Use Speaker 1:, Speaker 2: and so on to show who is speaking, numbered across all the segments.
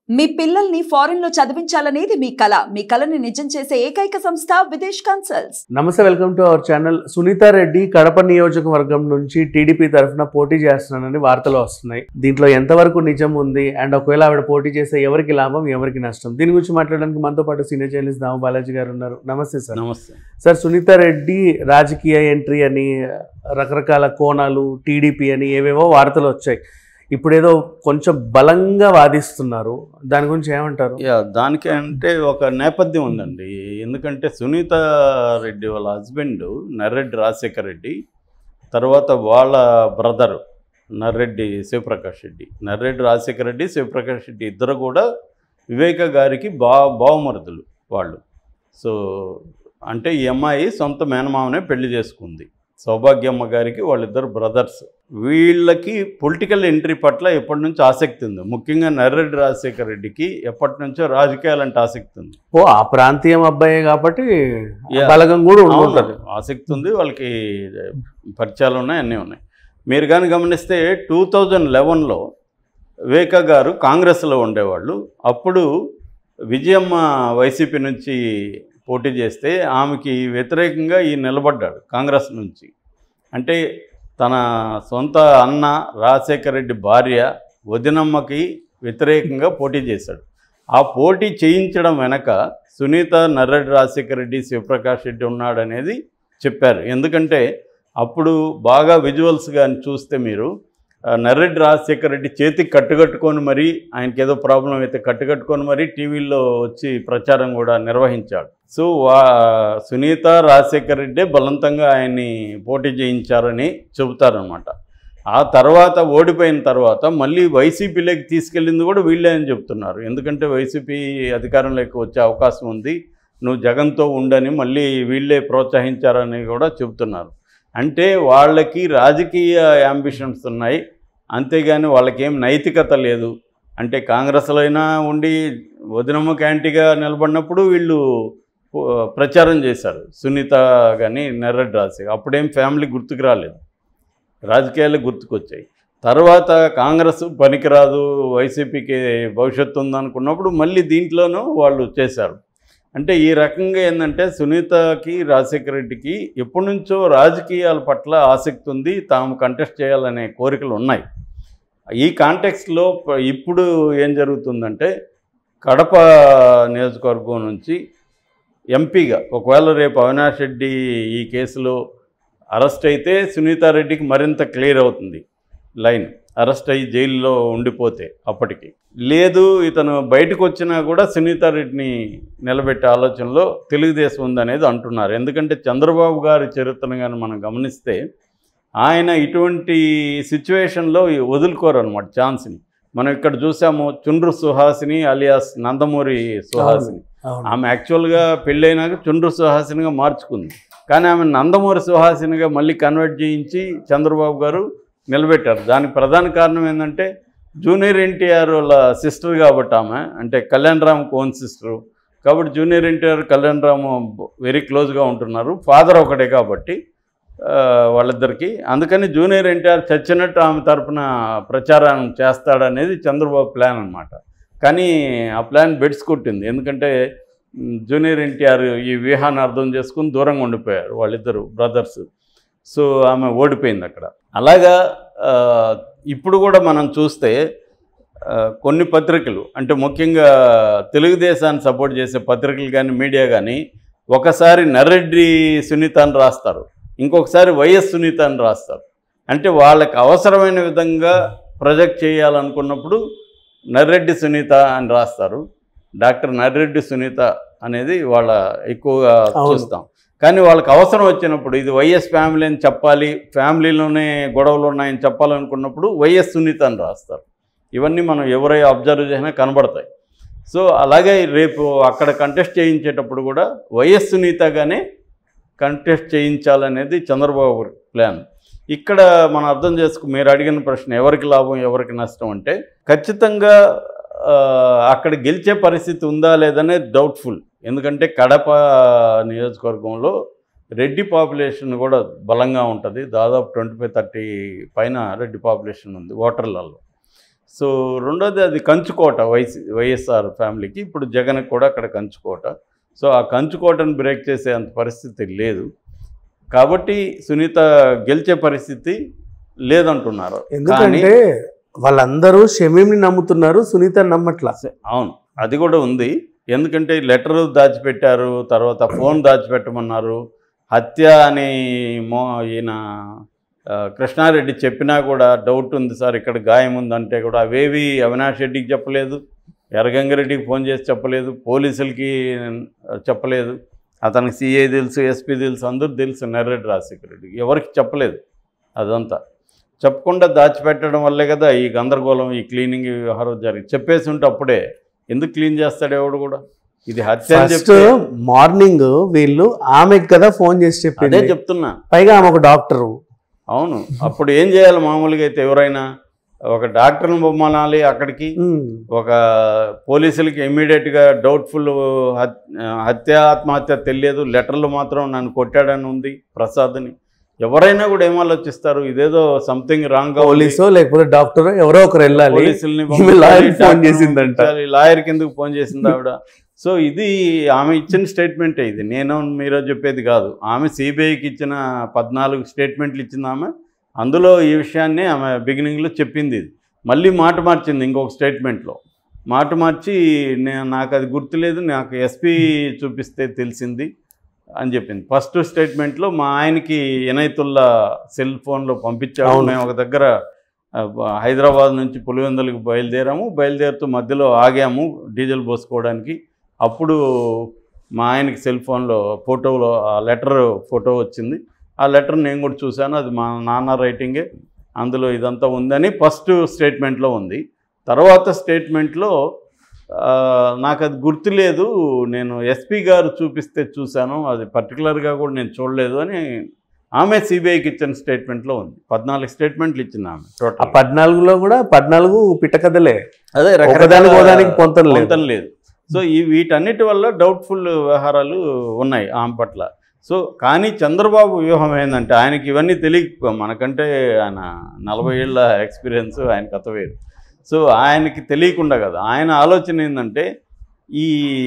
Speaker 1: మీ పిల్లల్ని ఫారెన్ లో చదివించాలనేది మీ కల మీ కలని నిజం చేసే ఏకైక సంస్థ విదేశ్ కన్సల్ట్స్
Speaker 2: నమస్తే welcome to our channel Sunitha Reddy Kadapa నియోజకవర్గం నుంచి టీడీపీ తరఫున పోటీ చేస్తున్నానని వార్తలు వస్తున్నాయి దీంట్లో ఎంతవరకు నిజం ఉంది అండ్ ఒకవేళ ఆవిడ పోటీ చేస్తే ఎవరికి లాభం ఎవరికి నష్టం దీని గురించి మాట్లాడడానికి మనతో పాటు సీనియర్ జర్నలిస్ట్ దామ బాలాజీ గారు ఉన్నారు నమస్తే సార్
Speaker 3: నమస్తే
Speaker 2: సార్ సునీత రెడ్డి రాజకీయ ఎంట్రీ అని రకరకాల కోణాలు టీడీపీ అని ఏవేవో వార్తలు వచ్చాయి ఇప్పుడు ఏదో కొంచెం బలంగా వాదిస్తున్నారు దాని గురించి ఏమంటారు
Speaker 3: యా దానికి అంటే ఒక నేపథ్యం ఉందండి ఎందుకంటే సునీత రెడ్డి వాళ్ళ హస్బెండ్ నర్రెడ్డి రాజశేఖర్ రెడ్డి తర్వాత వాళ్ళ బ్రదర్ నర్రెడ్డి శివప్రకాష్ రెడ్డి నర్రెడ్డి రాజశేఖర్ రెడ్డి శివప్రకాష్ రెడ్డి ఇద్దరు కూడా వివేక గారికి బా బావమరుదులు వాళ్ళు సో అంటే ఈ అమ్మాయి సొంత మేనమామనే పెళ్లి చేసుకుంది సౌభాగ్యమ్మ గారికి వాళ్ళిద్దరు బ్రదర్స్ వీళ్ళకి పొలిటికల్ ఎంట్రీ పట్ల ఎప్పటి నుంచో ఆసక్తి ఉంది ముఖ్యంగా నర్రెడ్డి రాజశేఖర రెడ్డికి ఎప్పటి నుంచో రాజకీయాలంటే ఆసక్తి ఉంది
Speaker 2: ఓ ఆ ప్రాంతీయం అబ్బాయే కాబట్టి
Speaker 3: Yeah.
Speaker 2: బలగం కూడా ఉంటుంది
Speaker 3: అవును, ఆసక్తి ఉంది వాళ్ళకి పరిచయాలు ఉన్నాయి అన్నీ ఉన్నాయి మీరు కానీ గమనిస్తే టూ థౌజండ్ లెవెన్లో వివేక గారు కాంగ్రెస్లో ఉండేవాళ్ళు అప్పుడు విజయమ్మ వైసీపీ నుంచి పోటీ చేస్తే ఆమెకి వ్యతిరేకంగా ఈ నిలబడ్డాడు కాంగ్రెస్ నుంచి అంటే తన సొంత అన్న రాజశేఖర రెడ్డి భార్య వదినమ్మకి వ్యతిరేకంగా పోటీ చేశాడు ఆ పోటీ చేయించడం వెనక సునీత నర్రెడ్డి రాజశేఖర రెడ్డి శివప్రకాష్ రెడ్డి ఉన్నాడనేది చెప్పారు ఎందుకంటే అప్పుడు బాగా విజువల్స్ కానీ చూస్తే మీరు ఆ, నర్రెడ్డి రాజశేఖర రెడ్డి చేతికి కట్టుకట్టుకొని మరీ ఆయనకి ఏదో ప్రాబ్లం అయితే కట్టుకట్టుకొని మరీ టీవీల్లో వచ్చి ప్రచారం కూడా నిర్వహించాడు సో వా సునీత రాజశేఖర రెడ్డే బలవంతంగా ఆయన్ని పోటీ చేయించారని చెబుతారనమాట ఆ తర్వాత ఓడిపోయిన తర్వాత మళ్ళీ వైసీపీలోకి తీసుకెళ్ళింది కూడా వీళ్ళే అని చెప్తున్నారు ఎందుకంటే వైసీపీ అధికారంలోకి వచ్చే అవకాశం ఉంది నువ్వు జగన్తో ఉండని మళ్ళీ వీళ్ళే ప్రోత్సహించారని కూడా చెబుతున్నారు అంటే వాళ్ళకి రాజకీయ యాంబిషన్స్ ఉన్నాయి అంతేగాని వాళ్ళకేం నైతికత లేదు అంటే కాంగ్రెస్లో అయినా ఉండి వదినమ్మ క్యాంటీగా నిలబడినప్పుడు వీళ్ళు ఓ, ప్రచారం చేశారు సునీత కానీ నెర్రెడ్డి రాజశేఖర్ అప్పుడేం ఫ్యామిలీ గుర్తుకు రాలేదు రాజకీయాలు గుర్తుకొచ్చాయి తర్వాత కాంగ్రెస్ పనికిరాదు వైసీపీకి భవిష్యత్తు ఉందనుకున్నప్పుడు మళ్ళీ దీంట్లోనూ వాళ్ళు చేశారు అంటే ఈ రకంగా ఏంటంటే సునీతకి రాజశేఖర రెడ్డికి ఎప్పటి నుంచో రాజకీయాల పట్ల ఆసక్తి ఉంది తాము కంటెస్ట్ చేయాలనే కోరికలు ఉన్నాయి ఈ కాంటెక్స్లో ప- ఇప్పుడు ఏం జరుగుతుందంటే కడప నియోజకవర్గం నుంచి ఎంపీగా ఒకవేళ రేపు అవినాష్ రెడ్డి ఈ కేసులో అరెస్ట్ అయితే సునీతారెడ్డికి మరింత క్లియర్ అవుతుంది లైన్ అరెస్ట్ అయ్యి జైల్లో ఉండిపోతే అప్పటికి లేదు ఇతను బయటకు వచ్చినా కూడా సునీతారెడ్డిని నిలబెట్టే ఆలోచనలో తెలుగుదేశం ఉందనేది అంటున్నారు ఎందుకంటే చంద్రబాబు గారి చరిత్రను కానీ మనం గమనిస్తే ఆయన ఇటువంటి సిచ్యువేషన్లో వదులుకోరు అనమాట ఛాన్స్ని మనం ఇక్కడ చూసాము చుండ్రు సుహాసిని అలియాస్ నందమూరి సుహాసిని ఆమె యాక్చువల్గా పెళ్ళైనాక చుండ్రు సుహాసినిగా మార్చుకుంది కానీ ఆమె నందమూరి సుహాసినిగా మళ్ళీ కన్వర్ట్ చేయించి చంద్రబాబు గారు నిలబెట్టారు దానికి ప్రధాన కారణం ఏంటంటే జూనియర్ ఎన్టీఆర్ వాళ్ళ సిస్టర్ కాబట్టి ఆమె అంటే కళ్యాణ్ రామ్ కోన్ సిస్టరు కాబట్టి junior NTR Kalyan Ram very క్లోజ్గా ఉంటున్నారు ఫాదర్ ఒకటే కాబట్టి ఆ, వాళ్ళిద్దరికి అందుకని జూనియర్ ఎన్టీఆర్ చచ్చినట్టు ఆమె తరపున ప్రచారం చేస్తాడనేది చంద్రబాబు ప్లాన్ అనమాట కానీ ఆ ప్లాన్ బెడ్స్ కొట్టింది ఎందుకంటే మ్, జూనియర్ ఎన్టీఆర్ ఈ వ్యూహాన్ని అర్థం చేసుకుని దూరంగా ఉండిపోయారు వాళ్ళిద్దరు బ్రదర్స్ సో ఆమె ఓడిపోయింది అక్కడ అలాగా ఆ, ఇప్పుడు కూడా మనం చూస్తే ఆ, కొన్ని పత్రికలు అంటే ముఖ్యంగా తెలుగుదేశాన్ని సపోర్ట్ చేసే పత్రికలు కానీ మీడియా కానీ ఒకసారి నర్రెడ్డి సునీత అని రాస్తారు ఇంకొకసారి వైఎస్ సునీత అని రాస్తారు అంటే వాళ్ళకి అవసరమైన విధంగా ప్రొజెక్ట్ చేయాలనుకున్నప్పుడు నర్రెడ్డి సునీత అని రాస్తారు డాక్టర్ నర్రెడ్డి సునీత అనేది వాళ్ళ ఎక్కువగా
Speaker 2: అవును.
Speaker 3: చూస్తాం కానీ వాళ్ళకి అవసరం వచ్చినప్పుడు ఇది వైఎస్ ఫ్యామిలీ అని చెప్పాలి ఫ్యామిలీలోనే గొడవలు ఉన్నాయని చెప్పాలనుకున్నప్పుడు వైఎస్ సునీత అని రాస్తారు ఇవన్నీ మనం ఎవరై అబ్జర్వ్ చేసినా కనబడతాయి సో అలాగే రేపు అక్కడ కంటెస్ట్ చేయించేటప్పుడు కూడా వైఎస్ సునీతగానే కంటెస్ట్ చేయించాలనేది చంద్రబాబు ప్లాన్ ఇక్కడ మనం అర్థం చేసుకు మీరు అడిగిన ప్రశ్న ఎవరికి లాభం ఎవరికి నష్టం అంటే ఖచ్చితంగా ఆ, అక్కడ గెలిచే పరిస్థితి ఉందా లేదనేది డౌట్ఫుల్ ఎందుకంటే కడప నియోజకవర్గంలో రెడ్డి పాపులేషన్ కూడా బలంగా ఉంటుంది దాదాపు ట్వంటీ ఫైవ్ థర్టీ పైన రెడ్డి పాపులేషన్ ఉంది ఓటర్లలో సో రెండోది అది కంచుకోట వైసీ వైఎస్ఆర్ ఫ్యామిలీకి ఇప్పుడు జగన్కి కూడా అక్కడ కంచుకోట సో ఆ కంచుకోటను బ్రేక్ చేసే అంత పరిస్థితి లేదు కాబట్టి సునీత గెలిచే పరిస్థితి లేదంటున్నారు కానీ
Speaker 2: ఎందుకంటే వాళ్ళందరూ షమీంని నమ్ముతున్నారు సునీత నమ్మట్లా
Speaker 3: అవును అది కూడా ఉంది ఎందుకంటే లెటర్ దాచిపెట్టారు తర్వాత ఫోన్ దాచిపెట్టమన్నారు హత్య అని మో ఈయన ఆ, కృష్ణారెడ్డి చెప్పినా కూడా డౌట్ ఉంది సార్ ఇక్కడ గాయం ఉందంటే కూడా అవేవి అవినాష్ రెడ్డికి చెప్పలేదు ఎర్రగంగారెడ్డికి ఫోన్ చేసి చెప్పలేదు పోలీసులకి ఆ, చెప్పలేదు అతనికి సిఐ తెలుసు ఎస్పీ తెలుసు అందరూ తెలుసు నెర్రెడ్డి రాజశేఖర రెడ్డి ఎవరికి చెప్పలేదు అదంతా చెప్పకుండా దాచిపెట్టడం వల్లే కదా ఈ గందరగోళం ఈ క్లీనింగ్ వ్యవహారం జరిగి చెప్పేసి ఉంటే అప్పుడే ఎందుకు క్లీన్ చేస్తాడు ఎవడు కూడా ఇది హత్య అని
Speaker 2: ఫస్ట్
Speaker 3: చెప్తే
Speaker 2: మార్నింగ్ వీళ్ళు ఆమెకి కదా ఫోన్ చేసి
Speaker 3: అదే
Speaker 2: చెప్పింది
Speaker 3: చెప్తున్నా
Speaker 2: పైగా ఆమె ఒక డాక్టరు
Speaker 3: అవును అప్పుడు ఏం చేయాలి మామూలుగా అయితే ఎవరైనా ఒక డాక్టర్ని బొమ్మనాలి అక్కడికి
Speaker 2: ఉమ్.
Speaker 3: ఒక పోలీసులకి ఇమ్మీడియట్గా డౌట్ఫుల్ హత్య ఆత్మహత్య తెలియదు లెటర్లు మాత్రం నన్ను కొట్టాడని ఉంది ప్రసాద్ని ఎవరైనా కూడా ఏం ఆలోచిస్తారు ఇదేదో సంథింగ్ రాంగ్
Speaker 2: పోలీసో లేకపోతే డాక్టర్ ఎవరో ఒకరు వెళ్ళాలి
Speaker 3: పోలీసుల్ని
Speaker 2: ఈమె లాయర్కి ఫోన్
Speaker 3: డాక్టర్ని
Speaker 2: చేసిందంట.
Speaker 3: పంపించాలి, లాయర్ కిందకు ఫోన్ చేసింది ఆవిడ సో ఇది ఆమె ఇచ్చిన స్టేట్మెంటే ఇది నేను మీరో చెప్పేది కాదు ఆమె సిబిఐకి ఇచ్చిన పద్నాలుగు స్టేట్మెంట్లు ఇచ్చింది ఆమె అందులో ఈ విషయాన్ని ఆమె బిగినింగ్లో చెప్పింది ఇది మళ్ళీ మాట మార్చింది ఇంకొక స్టేట్మెంట్లో మాట మార్చి నేను నాకు అది గుర్తులేదు నాకు ఎస్పీ చూపిస్తే తెలిసింది అని చెప్పింది ఫస్ట్ స్టేట్మెంట్లో మా ఆయనకి ఎనైతుల్లా సెల్ ఫోన్లో పంపించాము
Speaker 2: అవును.
Speaker 3: మేము ఒక దగ్గర ఆ, హైదరాబాద్ నుంచి పులివెందులకు బయలుదేరాము బయలుదేరుతూ మధ్యలో ఆగాము డీజిల్ పోసుకోవడానికి అప్పుడు మా ఆయనకి సెల్ ఫోన్లో ఫోటోలో ఆ లెటర్ ఫోటో వచ్చింది ఆ లెటర్ నేను కూడా చూశాను అది మా నాన్న రైటింగే అందులో ఇదంతా ఉందని ఫస్ట్ స్టేట్మెంట్లో ఉంది తర్వాత స్టేట్మెంట్లో ఆ, నాకు అది గుర్తులేదు నేను ఎస్పీ గారు చూపిస్తే చూశాను అది పర్టికులర్గా కూడా నేను చూడలేదు అని ఆమె సిబిఐకి ఇచ్చిన స్టేట్మెంట్లో ఉంది పద్నాలుగు స్టేట్మెంట్లు ఇచ్చింది ఆమె
Speaker 2: ఆ
Speaker 3: టోటల్
Speaker 2: పద్నాలుగులో కూడా పద్నాలుగు పిట్టకథలే
Speaker 3: అదే
Speaker 2: ఒకదానికి ఒకదానికి పొంతన లేదు.
Speaker 3: పొంతన లేదు సో ఈ వీటన్నిటి వల్ల డౌట్ఫుల్ వ్యవహారాలు ఉన్నాయి ఆమె పట్ల సో కానీ చంద్రబాబు వ్యూహం ఏంటంటే ఆయనకి ఇవన్నీ తెలియక మనకంటే ఆయన నలభై ఏళ్ళ ఎక్స్పీరియన్స్ ఆయన కథ వేరు సో ఆయనకి తెలియకుండా కదా ఆయన ఆలోచన ఏంటంటే ఈ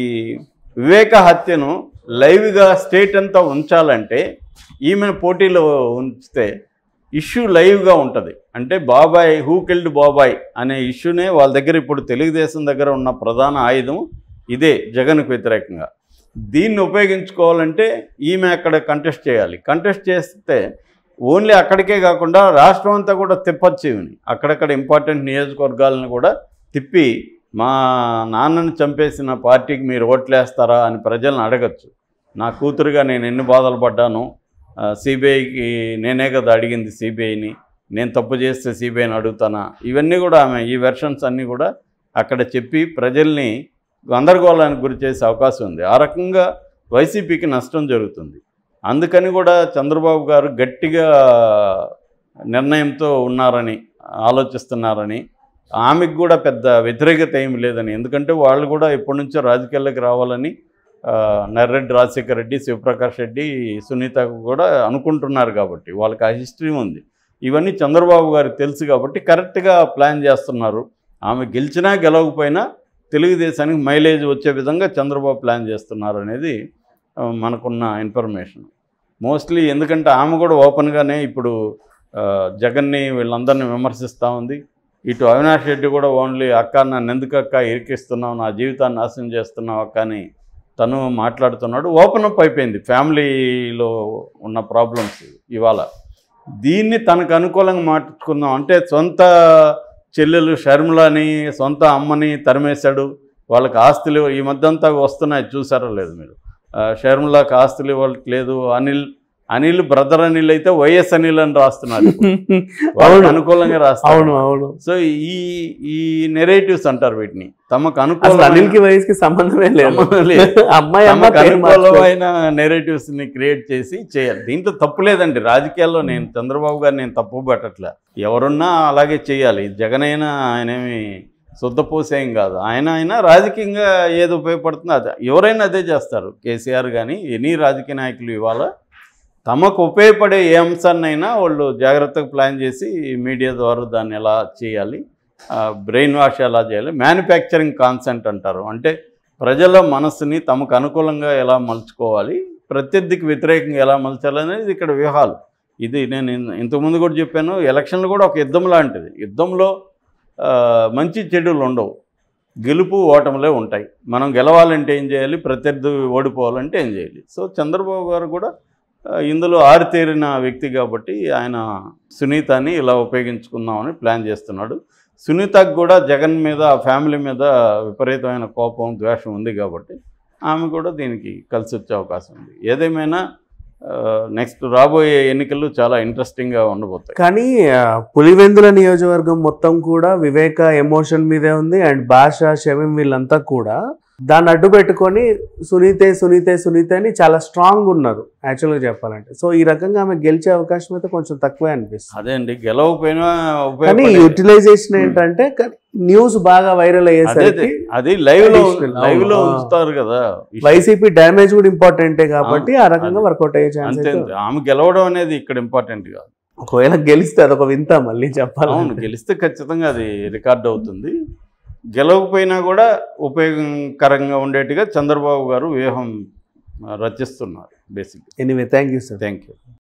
Speaker 3: వివేక హత్యను లైవ్గా స్టేట్ అంతా ఉంచాలంటే ఈమెను పోటీలో ఉంచితే ఇష్యూ లైవ్గా ఉంటుంది అంటే బాబాయ్ హూ కిల్డ్ బాబాయ్ అనే ఇష్యూనే వాళ్ళ దగ్గర ఇప్పుడు తెలుగుదేశం దగ్గర ఉన్న ప్రధాన ఆయుధం ఇదే జగన్కు వ్యతిరేకంగా దీన్ని ఉపయోగించుకోవాలంటే ఈమె అక్కడ కంటెస్ట్ చేయాలి కంటెస్ట్ చేస్తే ఓన్లీ అక్కడికే కాకుండా రాష్ట్రం అంతా కూడా తిప్పచ్చు ఈమెని అక్కడక్కడ ఇంపార్టెంట్ నియోజకవర్గాలను కూడా తిప్పి మా నాన్నని చంపేసిన పార్టీకి మీరు ఓట్లేస్తారా అని ప్రజలను అడగచ్చు నా కూతురుగా నేను ఎన్ని బాధలు పడ్డాను సిబిఐకి నేనే కదా అడిగింది సిబిఐని నేను తప్పు చేస్తే సిబిఐని అడుగుతానా ఇవన్నీ కూడా ఆమె ఈ వెర్షన్స్ అన్నీ కూడా అక్కడ చెప్పి ప్రజల్ని గందరగోళానికి గురి చేసే అవకాశం ఉంది ఆ రకంగా వైసీపీకి నష్టం జరుగుతుంది అందుకని కూడా చంద్రబాబు గారు గట్టిగా నిర్ణయంతో ఉన్నారని ఆలోచిస్తున్నారని ఆమెకు కూడా పెద్ద వ్యతిరేకత ఏమి లేదని ఎందుకంటే వాళ్ళు కూడా ఎప్పటి నుంచో రాజకీయాల్లోకి రావాలని ఆ, నర్రెడ్డి రాజశేఖర రెడ్డి శివప్రకాష్ రెడ్డి సునీత కూడా అనుకుంటున్నారు కాబట్టి వాళ్ళకి ఆ హిస్టరీ ఉంది ఇవన్నీ చంద్రబాబు గారికి తెలుసు కాబట్టి కరెక్ట్గా ప్లాన్ చేస్తున్నారు ఆమె గెలిచినా గెలవకపోయినా తెలుగుదేశానికి మైలేజ్ వచ్చే విధంగా చంద్రబాబు ప్లాన్ చేస్తున్నారు అనేది ఆ, మనకున్న ఇన్ఫర్మేషన్ మోస్ట్లీ ఎందుకంటే ఆమె కూడా ఓపెన్గానే ఇప్పుడు ఆ, జగన్ని వీళ్ళందరినీ విమర్శిస్తూ ఉంది ఇటు అవినాష్ రెడ్డి కూడా ఓన్లీ అక్క నన్ను ఎందుకు అక్క ఇరికిస్తున్నావు నా జీవితాన్ని నాశనం చేస్తున్నావు అక్క అని తను మాట్లాడుతున్నాడు ఓపెన్ అప్ అయిపోయింది ఫ్యామిలీలో ఉన్న ప్రాబ్లమ్స్ ఇవాళ దీన్ని తనకు అనుకూలంగా మార్చుకుందాం అంటే సొంత చెల్లెలు షర్మిలని సొంత అమ్మని తరిమేశాడు వాళ్ళకి ఆస్తులు ఈ మధ్యంతా వస్తున్నాయి చూసారో లేదు మీరు ఆ, షర్మిలాకి ఆస్తులు ఇవ్వట్లేదు లేదు అనిల్ అనిల్ బ్రదర్ అనిల్ అయితే వైఎస్ అనిల్ అని రాస్తున్నారు వాళ్ళకి
Speaker 2: అవును.
Speaker 3: అనుకూలంగా
Speaker 2: అవును
Speaker 3: రాస్తారు
Speaker 2: అవును
Speaker 3: సో ఈ ఈ నెరేటివ్స్ అంటారు వీటిని తమకు
Speaker 2: అసలు
Speaker 3: అనుకూలమైన
Speaker 2: అనిల్ కి వయసుకి సంబంధమే లేదు
Speaker 3: సంబంధం లేదు.
Speaker 2: అమ్మాయి అమ్మ
Speaker 3: తమకు
Speaker 2: పేరు మార్చుకో-
Speaker 3: అనుకూలమైన నెరేటివ్స్ ని క్రియేట్ చేసి చేయాలి దీంట్లో తప్పు లేదండి రాజకీయాల్లో నేను చంద్రబాబు గారు నేను తప్పు పట్టట్లే ఎవరున్నా అలాగే చేయాలి జగన్ అయినా ఆయనేమి శుద్ధపూసేం కాదు ఆయన అయినా రాజకీయంగా ఏది ఉపయోగపడుతుందో అదే ఎవరైనా అదే చేస్తారు కేసీఆర్ కానీ ఎనీ రాజకీయ నాయకులు ఇవాళ తమకు ఉపయోగపడే ఏ అంశాన్నైనా వాళ్ళు జాగ్రత్తగా ప్లాన్ చేసి మీడియా ద్వారా దాన్ని ఎలా చేయాలి బ్రెయిన్ వాష్ ఎలా చేయాలి మ్యానుఫ్యాక్చరింగ్ కాన్సెంట్ అంటారు అంటే ప్రజల మనసుని తమకు అనుకూలంగా ఎలా మలుచుకోవాలి ప్రత్యర్థికి వ్యతిరేకంగా ఎలా మలచాలి అనేది ఇక్కడ వ్యూహాలు ఇది నేను ఇన్- ఇంతకుముందు కూడా చెప్పాను ఎలక్షన్లు కూడా ఒక యుద్ధం లాంటిది యుద్ధంలో ఆ, మంచి చెడులు ఉండవు గెలుపు ఓటములే ఉంటాయి మనం గెలవాలంటే ఏం చేయాలి ప్రత్యర్థి ఓడిపోవాలంటే ఏం చేయాలి సో చంద్రబాబు గారు కూడా ఆ, ఇందులో ఆరితేరిన వ్యక్తి కాబట్టి ఆయన సునీతని ఇలా ఉపయోగించుకుందామని ప్లాన్ చేస్తున్నాడు సునీతకు కూడా జగన్ మీద ఆ ఫ్యామిలీ మీద విపరీతమైన కోపం ద్వేషం ఉంది కాబట్టి ఆమె కూడా దీనికి కలిసి వచ్చే అవకాశం ఉంది ఏదేమైనా నెక్స్ట్ రాబోయే ఎన్నికలు చాలా ఇంట్రెస్టింగ్గా ఉండబోతాయి
Speaker 2: కానీ ఆ, పులివెందుల నియోజకవర్గం మొత్తం కూడా వివేక ఎమోషన్ మీదే ఉంది అండ్ భాష షమీం వీళ్ళంతా కూడా దాన్ని అడ్డు పెట్టుకొని సునీతే సునీతే సునీతే అని చాలా స్ట్రాంగ్ ఉన్నారు యాక్చువల్గా చెప్పాలంటే సో ఈ రకంగా ఆమె గెలిచే అవకాశం అయితే కొంచెం తక్కువే అనిపిస్తుంది
Speaker 3: అదే అండి గెలవకపోయినా
Speaker 2: కానీ
Speaker 3: ఉపయోగపడే-
Speaker 2: యూటిలైజేషన్ ఏంటంటే న్యూస్ బాగా వైరల్
Speaker 3: అదే
Speaker 2: అయ్యేసరికి
Speaker 3: అది లైవ్ లో
Speaker 2: Additional,
Speaker 3: లైవ్ లో
Speaker 2: అవును.
Speaker 3: ఉంచుతారు కదా
Speaker 2: వైసీపీ డ్యామేజ్ కూడా ఇంపార్టెంటే కాబట్టి ఆ రకంగా
Speaker 3: అది.
Speaker 2: వర్కౌట్ అయ్యే ఛాన్స్
Speaker 3: అంతే
Speaker 2: అయితే
Speaker 3: అంతే. ఆమె గెలవడం అనేది ఇక్కడ ఇంపార్టెంట్ కాదు
Speaker 2: ఒకవేళ గెలిస్తే అదొక వింత మళ్ళీ
Speaker 3: అవును
Speaker 2: చెప్పాలి
Speaker 3: గెలిస్తే ఖచ్చితంగా అది రికార్డ్ అవుతుంది గెలవకపోయినా కూడా ఉపయోగకరంగా ఉండేట్టుగా చంద్రబాబు గారు వ్యూహం ఆ, రచిస్తున్నారు basic
Speaker 2: anyway thank you sir
Speaker 3: thank you